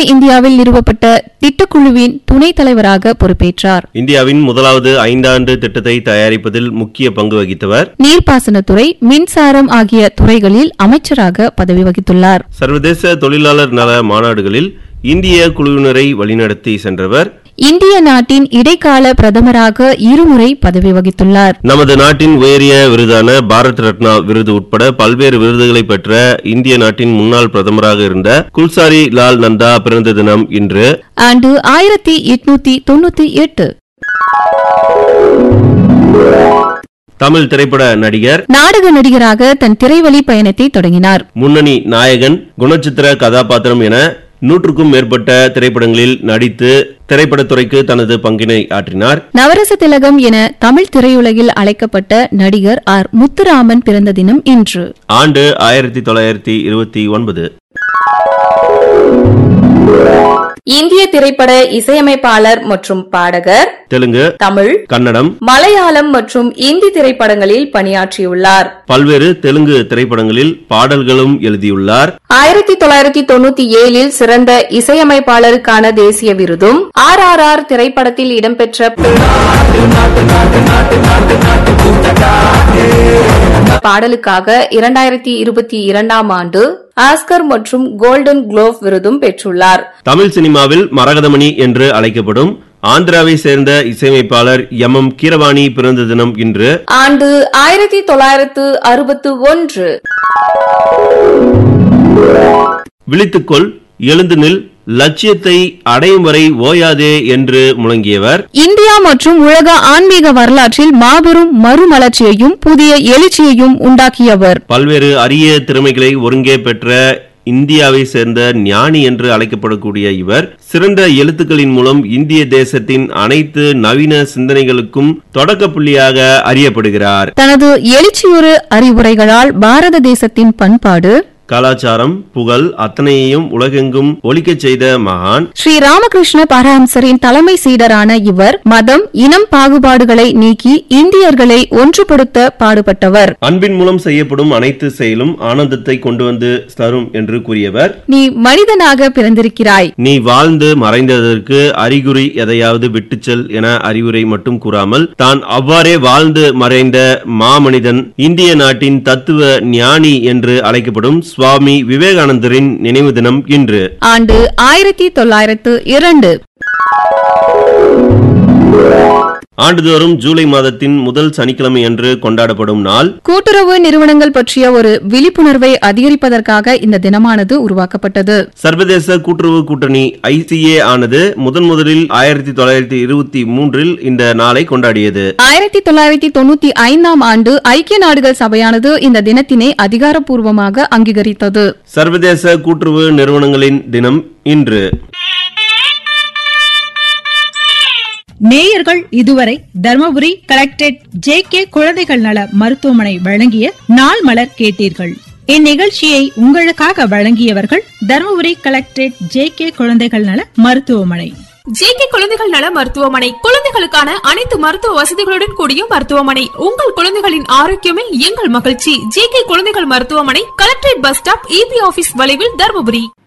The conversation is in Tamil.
இந்தியாவில் நிறுவப்பட்ட திட்டக்குழுவின் துணைத் தலைவராக பொறுப்பேற்றார் இந்தியாவின் முதலாவது ஐந்தாண்டு திட்டத்தை தயாரிப்பதில் முக்கிய பங்கு வகித்தவர் நீர்ப்பாசனத்துறை மின்சாரம் ஆகிய துறைகளில் அமைச்சராக பதவி வகித்துள்ளார் சர்வதேச தொழிலாளர் நல மாநாடுகளில் இந்திய குழுவினரை வழிநடத்தி சென்றவர் இந்திய நாட்டின் இடைக்கால பிரதமராக இருமுறை பதவி வகித்துள்ளார் நமது நாட்டின் உயரிய விருதான பாரத் ரத்னா விருது உட்பட பல்வேறு விருதுகளை பெற்ற இந்திய நாட்டின் முன்னாள் பிரதமராக இருந்த குல்சாரி லால் நந்தா பிறந்த தினம் இன்று ஆண்டு ஆயிரத்தி எட்நூத்தி தொண்ணூத்தி எட்டு தமிழ் திரைப்பட நடிகர் நாடக நடிகராக தன் திரைவழி பயணத்தை தொடங்கினார் முன்னணி நாயகன் குணச்சித்திர கதாபாத்திரம் என நூற்றுக்கும் மேற்பட்ட திரைப்படங்களில் நடித்து திரைப்படத்துறைக்கு தனது பங்கினை ஆற்றினார் நவரச திலகம் என தமிழ் திரையுலகில் அழைக்கப்பட்ட நடிகர் ஆர் முத்துராமன் பிறந்த தினம் இன்று ஆண்டு ஆயிரத்தி தொள்ளாயிரத்தி இருபத்தி ஒன்பது இந்திய திரைப்பட இசையமைப்பாளர் மற்றும் பாடகர் தெலுங்கு தமிழ் கன்னடம் மலையாளம் மற்றும் இந்தி திரைப்படங்களில் பணியாற்றியுள்ளார் பல்வேறு தெலுங்கு திரைப்படங்களில் பாடல்களும் எழுதியுள்ளார் ஆயிரத்தி தொள்ளாயிரத்தி தொண்ணூத்தி ஏழில் சிறந்த இசையமைப்பாளருக்கான தேசிய விருதும் ஆர் ஆர் ஆர் திரைப்படத்தில் இடம்பெற்ற பாடலுக்காக இரண்டாயிரத்தி இருபத்தி இரண்டாம் ஆண்டு ஆஸ்கர் மற்றும் கோல்டன் குளோப் விருதும் பெற்றுள்ளார் தமிழ் சினிமாவில் மரகதமணி என்று அழைக்கப்படும் ஆந்திராவை சேர்ந்த இசையமைப்பாளர் எம் எம் கீரவாணி பிறந்த தினம் இன்று ஆண்டு ஆயிரத்தி தொள்ளாயிரத்து அறுபத்து ஒன்று விழித்துக்கொள் எழுந்து நில் லட்சியத்தை அடையும் வரை ஓயாதே என்று முழங்கியவர் இந்தியா மற்றும் உலக ஆன்மீக வரலாற்றில் மாபெரும் மறுமலர்ச்சியையும் புதிய எழுச்சியையும் உண்டாக்கியவர் பல்வேறு அரிய திறமைகளை ஒருங்கே பெற்ற இந்தியாவை சேர்ந்த ஞானி என்று அழைக்கப்படக்கூடிய இவர் சிறந்த எழுத்துக்களின் மூலம் இந்திய தேசத்தின் அனைத்து நவீன சிந்தனைகளுக்கும் தொடக்க புள்ளியாக அறியப்படுகிறார் தனது எழுச்சியுறு அறிவுரைகளால் பாரத தேசத்தின் பண்பாடு கலாச்சாரம் புகழ் அத்தனையையும் உலகெங்கும் ஒலிக்கச் செய்த மகான் ஸ்ரீ ராமகிருஷ்ண பரஹம்சரின் தலைமை சீடரான இவர் மதம் இனம் பாகுபாடுகளை நீக்கி இந்தியர்களை ஒன்றுபடுத்த பாடுபட்டவர் அன்பின் மூலம் செய்யப்படும் அனைத்து செயலும் ஆனந்தத்தை கொண்டு வந்து தரும் என்று கூறியவர் நீ மனிதனாக பிறந்திருக்கிறாய் நீ வாழ்ந்து மறைந்ததற்கு அறிகுறி எதையாவது விட்டுச் செல் என அறிவுரை மட்டும் கூறாமல் தான் அவ்வாறே வாழ்ந்து மறைந்த மாமனிதன் இந்திய நாட்டின் தத்துவ ஞானி என்று அழைக்கப்படும் சுவாமி விவேகானந்தரின் நினைவு தினம் இன்று ஆண்டு ஆயிரத்தி தொள்ளாயிரத்து இரண்டு ஆண்டுதோறும் ஜூலை மாதத்தின் முதல் சனிக்கிழமை அன்று கொண்டாடப்படும் நாள் கூட்டுறவு நிறுவனங்கள் பற்றிய ஒரு விழிப்புணர்வை அதிகரிப்பதற்காக இந்த தினமானது உருவாக்கப்பட்டது சர்வதேச கூட்டுறவு கூட்டணி ஐசிஏ ஆனது முதன் முதலில் ஆயிரத்தி தொள்ளாயிரத்தி இருபத்தி மூன்றில் இந்த நாளை கொண்டாடியது ஆயிரத்தி தொள்ளாயிரத்தி தொண்ணூத்தி ஐந்தாம் ஆண்டு ஐக்கிய நாடுகள் சபையானது இந்த தினத்தினை அதிகாரப்பூர்வமாக அங்கீகரித்தது சர்வதேச கூட்டுறவு நிறுவனங்களின் தினம் இன்று நேயர்கள் இதுவரை தர்மபுரி கலெக்டரேட் ஜே கே குழந்தைகள் நல மருத்துவமனை வழங்கிய நாள் மலர் கேட்டீர்கள் இந்நிகழ்ச்சியை உங்களுக்காக வழங்கியவர்கள் தர்மபுரி கலெக்டரேட் ஜே கே குழந்தைகள் நல மருத்துவமனை ஜேகே குழந்தைகள் நல மருத்துவமனை குழந்தைகளுக்கான அனைத்து மருத்துவ வசதிகளுடன் கூடிய மருத்துவமனை உங்கள் குழந்தைகளின் ஆரோக்கியமே எங்கள் மகிழ்ச்சி ஜேகே குழந்தைகள் மருத்துவமனை collectorate bus stop EB office வளைவில் தருமபுரி